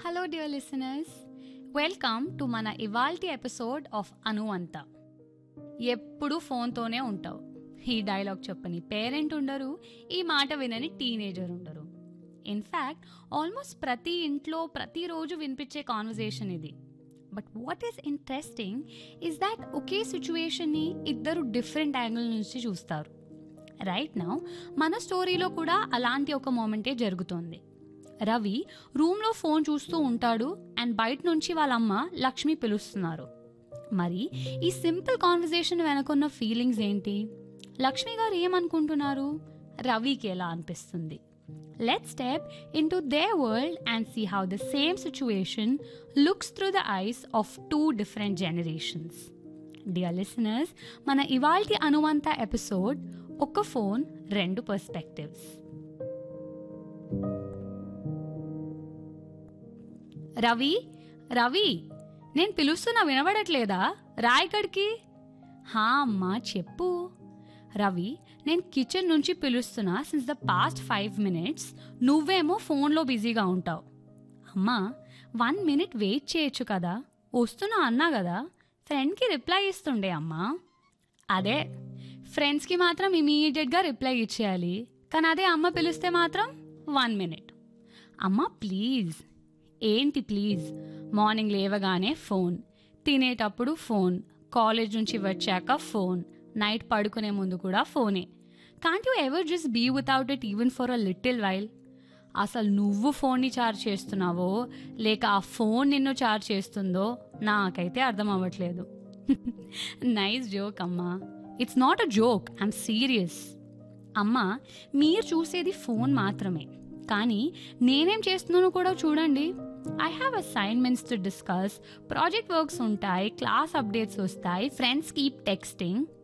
hello dear listeners welcome to మన ఇవాల్టి episode of అనువంత ఎప్పుడు ఫోన్తోనే ఉంటావు ఈ డైలాగ్ చెప్పని పేరెంట్ ఉండరు ఈ మాట వినని టీనేజర్ ఉండరు ఇన్ఫ్యాక్ట్ ఆల్మోస్ట్ ప్రతి ఇంట్లో ప్రతిరోజు వినిపించే కాన్వర్జేషన్ ఇది but what is interesting is that ఒకే సిచ్యువేషన్ని ఇద్దరు డిఫరెంట్ యాంగిల్ నుంచి చూస్తారు రైట్ నౌ మన స్టోరీలో కూడా అలాంటి ఒక మూమెంటే జరుగుతోంది రవి రూమ్లో ఫోన్ చూస్తూ ఉంటాడు అండ్ బయట నుంచి వాళ్ళ అమ్మ లక్ష్మి పిలుస్తున్నారు మరి ఈ సింపుల్ కాన్వర్జేషన్ వెనకున్న ఫీలింగ్స్ ఏంటి లక్ష్మి గారు ఏమనుకుంటున్నారు రవికి ఎలా అనిపిస్తుంది let step into the world and see how the same situation looks through the eyes of two different generations dear listeners మన ఇవాల్టి అనువంత ఎపిసోడ్ ఒక ఫోన్ రెండు పర్స్పెక్టివ్స్ రవి రవి నేను పిలుస్తున్నా వినబడట్లేదా రా ఇక్కడికి హా అమ్మా చెప్పు రవి నేను కిచెన్ నుంచి పిలుస్తున్నా since the past five minutes నువ్వేమో ఫోన్లో బిజీగా ఉంటావు అమ్మా వన్ మినిట్ వెయిట్ చేయొచ్చు కదా వస్తున్నా అన్నా కదా ఫ్రెండ్కి రిప్లై ఇస్తుండే అమ్మా అదే ఫ్రెండ్స్కి మాత్రం ఇమీడియట్గా రిప్లై ఇచ్చేయాలి కానీ అదే అమ్మ పిలిస్తే మాత్రం వన్ మినిట్ అమ్మ ప్లీజ్ ఏంటి ప్లీజ్ మార్నింగ్ లేవగానే ఫోన్ తినేటప్పుడు ఫోన్ కాలేజ్ నుంచి వచ్చాక ఫోన్ నైట్ పడుకునే ముందు కూడా ఫోనే can't you ever just be without it even for a little while అసలు నువ్వు ఫోన్ని చార్జ్ చేస్తున్నావో లేక ఆ ఫోన్ నిన్ను చార్జ్ చేస్తుందో నాకైతే అర్థం అవ్వట్లేదు నైస్ జోక్ అమ్మా it's not a joke I'm serious అమ్మా మీరు చూసేది ఫోన్ మాత్రమే కానీ నేనేం చేస్తున్నానో కూడా చూడండి I have assignments to discuss project works ఉంటాయి క్లాస్ అప్డేట్స్ వస్తాయి ఫ్రెండ్స్ కీప్ టెక్స్టింగ్